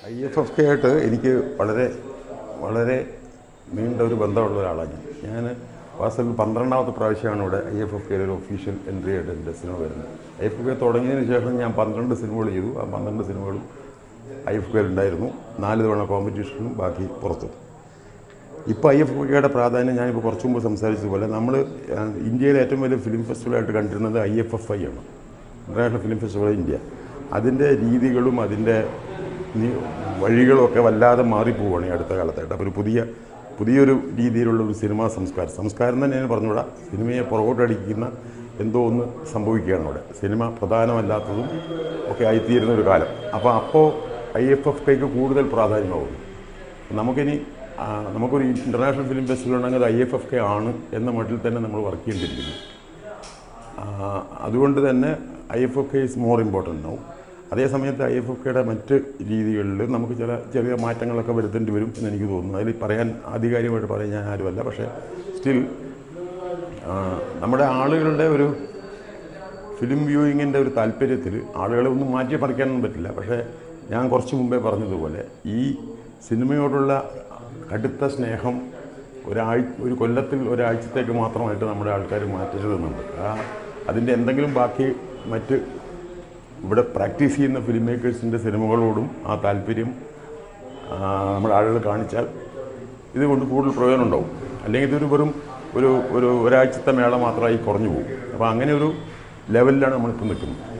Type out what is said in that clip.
I F F K ആയിട്ട് എനിക്ക് വളരെ വളരെ നീണ്ട ഒരു ബന്ധമുള്ള ഒരാളാണ് ഞാൻ ഞാൻ വാസ്തവത്തിൽ പന്ത്രണ്ടാമത്തെ പ്രാവശ്യമാണ് ഇവിടെ ഐ എഫ് എഫ് കെയിൽ ഒരു ഒഫീഷ്യൽ എൻട്രി ആയിട്ട് എൻ്റെ സിനിമ വരുന്നത് ഐ എഫ് കെ തുടങ്ങിയതിന് ശേഷം ഞാൻ പന്ത്രണ്ട് സിനിമകൾ ചെയ്തു ആ പന്ത്രണ്ട് സിനിമകളും ഐ എഫ് കെയിൽ ഉണ്ടായിരുന്നു നാല് തവണ കോമ്പറ്റീഷനും ബാക്കി പുറത്തും ഇപ്പോൾ ഐ എഫ് കെയുടെ പ്രാധാന്യം ഞാനിപ്പോൾ കുറച്ച് മുമ്പ് സംസാരിച്ചതുപോലെ നമ്മൾ ഇന്ത്യയിലെ ഏറ്റവും വലിയ ഫിലിം ഫെസ്റ്റിവലായിട്ട് കണ്ടിരുന്നത് ഐ എഫ് എഫ് ഐ ആണ് ഇൻ്റർനാഷണൽ ഫിലിം ഫെസ്റ്റിവൽ ഇന്ത്യ അതിൻ്റെ രീതികളും അതിൻ്റെ നി- വഴികളൊക്കെ വല്ലാതെ മാറിപ്പോവുകയാണ് ഈ അടുത്ത കാലത്തായിട്ട് അപ്പോൾ ഒരു പുതിയ പുതിയൊരു രീതിയിലുള്ള ഒരു സിനിമാ സംസ്കാരം സംസ്കാരം തന്നെ ഞാൻ പറഞ്ഞുകൂടാ സിനിമയെ പുറകോട്ടടിക്കുന്ന എന്തോ ഒന്ന് സംഭവിക്കുകയാണ് അവിടെ സിനിമ പ്രധാനമല്ലാത്തതും ഒക്കെ ആയിത്തീരുന്ന ഒരു കാലം അപ്പോൾ അപ്പോൾ ഐ എഫ് എഫ് കെക്ക് കൂടുതൽ പ്രാധാന്യമാകുന്നു നമുക്കിനി ആ, നമുക്കൊരു ഇൻ്റർനാഷണൽ ഫിലിം ഫെസ്റ്റിവൽ ഉണ്ടെങ്കിൽ അത് ഐ എഫ് എഫ് കെ ആണ് എന്ന മട്ടിൽ തന്നെ നമ്മൾ വർക്ക് ചെയ്യേണ്ടിയിരിക്കുന്നു ആ, അതുകൊണ്ട് തന്നെ I F F K is more important now അതേ സമയത്ത് ഐ എഫ് എഫ് കെയുടെ മറ്റ് രീതികളിൽ നമുക്ക് ചില ചെറിയ മാറ്റങ്ങളൊക്കെ വരുത്തേണ്ടി വരും എന്ന് എനിക്ക് തോന്നുന്നു അതിൽ പറയാൻ ആധികാരികമായിട്ട് പറയാൻ ഞാൻ ആരുമല്ല പക്ഷേ സ്റ്റിൽ നമ്മുടെ ആളുകളുടെ ഒരു ഫിലിം വ്യൂയിങ്ങിൻ്റെ ഒരു താല്പര്യത്തിൽ ആളുകളെ ഒന്നും മാറ്റി പറിക്കാനൊന്നും പറ്റില്ല പക്ഷേ ഞാൻ കുറച്ച് മുമ്പേ പറഞ്ഞതുപോലെ ഈ സിനിമയോടുള്ള കടുത്ത സ്നേഹം ഒരാഴ്ച ഒരു കൊല്ലത്തിൽ ഒരാഴ്ചത്തേക്ക് മാത്രമായിട്ട് നമ്മുടെ ആൾക്കാർ മാറ്റരുതെന്നുണ്ട് ആ അതിൻ്റെ എന്തെങ്കിലും ബാക്കി മറ്റ് ഇവിടെ പ്രാക്ടീസ് ചെയ്യുന്ന ഫിലിം മേക്കേഴ്സിൻ്റെ സിനിമകളോടും ആ താല്പര്യം ആ, നമ്മുടെ ആളുകൾ കാണിച്ചാൽ ഇതുകൊണ്ട് കൂടുതൽ പ്രയോജനം ഉണ്ടാവും അല്ലെങ്കിൽ ഇതൊരു വെറും ഒരു ഒരു ഒരാഴ്ചത്തെ മേള മാത്രമായി കുറഞ്ഞു പോകും അപ്പോൾ അങ്ങനെ ഒരു ലെവലിലാണ് നമ്മളിപ്പോൾ നിൽക്കുന്നത്